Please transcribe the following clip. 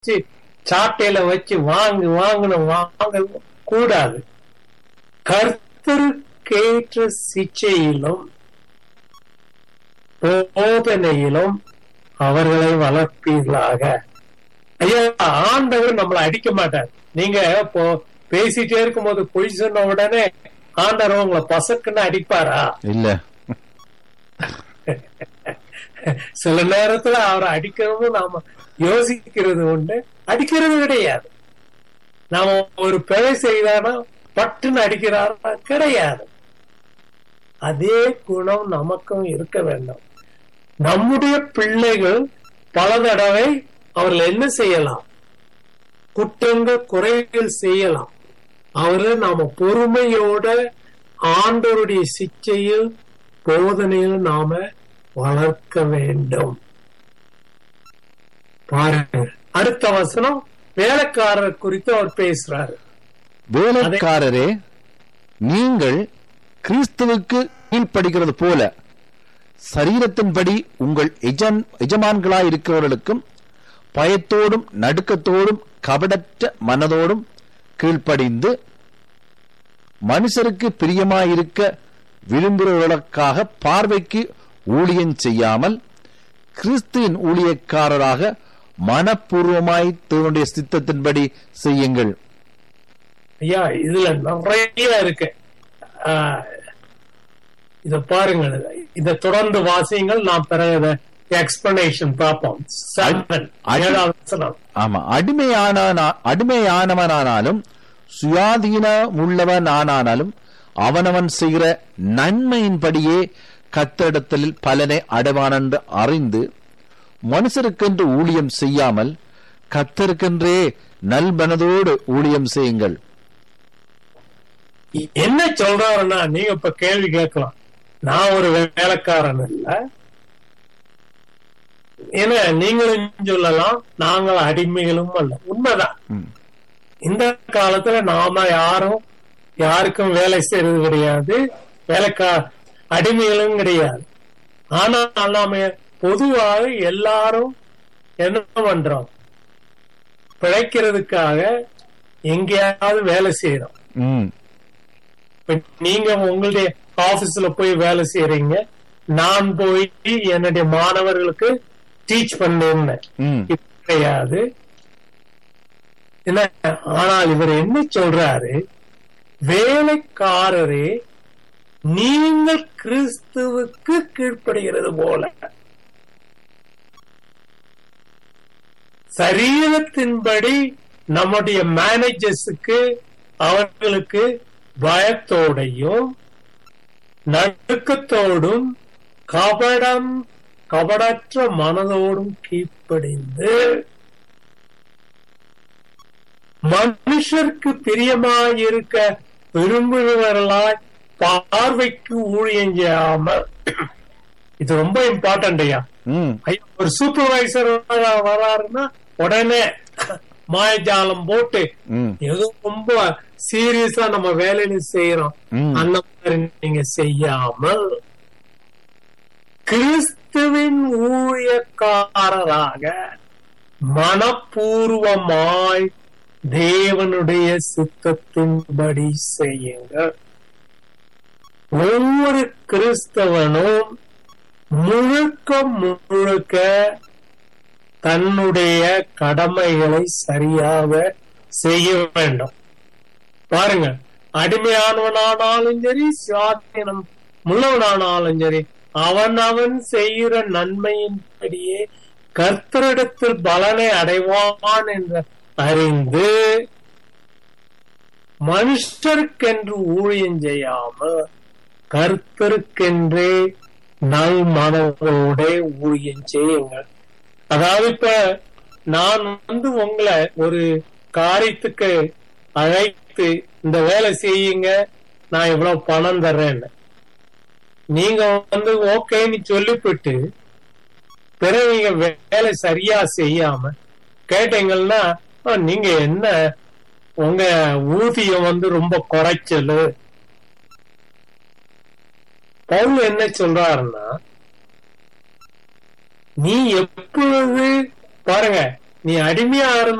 வச்சு சாட்டையில வச்சு வாங்கு வாங்கணும் வாங்க கூடாது கர்த்தருக்கேற்ற சிச்சையிலும் போதனையிலும் அவர்களை வளர்ப்பீர்களாக ஐயா ஆண்டவர் நம்மளை அடிக்க மாட்டார் நீங்க இப்போ பேசிட்டே இருக்கும்போது பொய் சொன்ன உடனே ஆண்டவர் உங்களை பசக்குன்னு அடிப்பாரா இல்ல சில நேரத்துல அவரை அடிக்கிறது நாம யோசிக்கிறது உண்டு அடிக்கிறது கிடையாது நாம ஒரு பிழை செய்தானா பட்டுன்னு அடிக்கிறாரா கிடையாது அதே குணம் நமக்கும் இருக்க வேண்டும் நம்முடைய பிள்ளைகள் பல தடவை அவர்கள் என்ன செய்யலாம் குற்றங்கள் குறைகள் செய்யலாம் அவரை நாம பொறுமையோட ஆண்டவருடைய சிச்சையில் போதனையில் நாம வளர்க்க வேண்டும் பாருங்க அடுத்த வசனம் வேலைக்காரர் குறித்து அவர் பேசுறாரு வேலைக்காரரே நீங்கள் கிறிஸ்துவுக்கு கீழ்ப்படுகிறது போல சரீரத்தின்படி உங்கள் எஜன் எஜமான்களாய் இருக்கிறவர்களுக்கும் பயத்தோடும் நடுக்கத்தோடும் கபடற்ற மனதோடும் கீழ்ப்படிந்து மனுஷருக்கு பிரியமாயிருக்க விரும்புகிறவர்களுக்காக பார்வைக்கு ஊழியம் செய்யாமல் கிறிஸ்துவின் ஊழியக்காரராக மனப்பூர்வமாய் தேவனுடைய சித்தத்தின்படி செய்யுங்கள் ஐயா இதுல நிறைய இருக்கு ஆஹ், இத பாருங்க இத தொடர்ந்து வாசியுங்கள் நான் பிறகு எக்ஸ்பிளனேஷன் பார்ப்போம் Seven, அடி- ஏழாவது வசனம். ஆமா அடிமையான அடிமையானவனானாலும் சுயாதீனமுள்ளவன் ஆனாலும் அவனவன் செய்கிற நன்மையின்படியே கத்தரிடத்தில் பலனை அடைவான் என்று அறிந்து மனுஷருக்கென்று ஊழியம் செய்யாமல் கத்தருக்கென்றே நல்மனதோடு ஊழியம் செய்யுங்கள் என்ன சொல்றாருன்னா நீங்க இப்ப கேள்வி கேட்கலாம் நான் ஒரு வேலைக்காரன் இல்ல ஏன்னா நீங்களும் சொல்லலாம் நாங்கள் அடிமைகளும் அல்ல உண்மைதான் ம். இந்த காலத்துல நாம யாரும் யாருக்கும் வேலை செய்யறது கிடையாது வேலைக்கா அடிமைகளும் கிடையாது ஆனா நாம பொதுவாக எல்லாரும் என்ன பண்றோம் பிழைக்கிறதுக்காக எங்கேயாவது வேலை செய்யறோம் ம், இப்ப நீங்க உங்களுடைய ஆபீஸ்ல போய் வேலை செய்யறீங்க நான் போய் என்னுடைய மாணவர்களுக்கு டீச் பண்ணேன் ம், கிடையாது என்ன ஆனால் இவர் என்ன சொல்றாரு வேலைக்காரரே நீங்கள் கிறிஸ்துவுக்கு கீழ்ப்படுகிறது போல சரீரத்தின்படி நம்முடைய மேனேஜர்ஸுக்கு அவர்களுக்கு பயத்தோடையும் நடுக்கத்தோடும் கபடம் கபடற்ற மனதோடும் கீழ்ப்படிந்து மனுஷருக்கு பிரியமாயிருக்க விரும்புகிறவர்களாய் பார்வைக்கு ஊழியம் செய்யாமல் இது ரொம்ப இம்பார்ட்டன்ட் ஐயா ம், ஐயா, ஒரு சூப்பர்வைசர் வராருன்னா உடனே மாயஜாலம் போட்டு ம், ஏதோ ரொம்ப சீரியஸா நம்ம வேலையில செய்யறோம் ம். அந்த மாதிரி நீங்க செய்யாமல் கிறிஸ்துவின் ஊழியக்காரராக மனப்பூர்வமாய் தேவனுடைய சித்தத்தின்படி செய்யுங்கள் ஒவ்வொரு கிறிஸ்தவனும் முழுக்க முழுக்க தன்னுடைய கடமைகளை சரியாக செய்ய வேண்டும் பாருங்க அடிமையானவனானாலும் சரி சுவாதீனம் உள்ளவனானாலும் சரி அவன் அவன் செய்கிற நன்மையின்படியே கர்த்தரிடத்தில் பலனை அடைவான் என்று அறிந்து மனுஷருக்கென்று ஊழியம் செய்யாமல் கர்த்தருக்கென்றே நல் மனதோட ஊழியம் செய்யுங்கள் அதாவது இப்ப நான் வந்து உங்களை ஒரு காரியத்துக்கு அழைத்து இந்த வேலை செய்யுங்க நான் இவ்வளவு பணம் தர்றேன்னு நீங்க வந்து ஓகேன்னு சொல்லிவிட்டு பிறகு நீங்க வேலை சரியா செய்யாம கேட்டீங்கன்னா "ஆ, நீங்க என்ன உங்க ஊதியம் வந்து ரொம்ப குறைச்சலு பவுல் என்ன சொல்றாருன்னா நீ எப்பொழுது பாருங்க நீ அடிமையா இருந்தா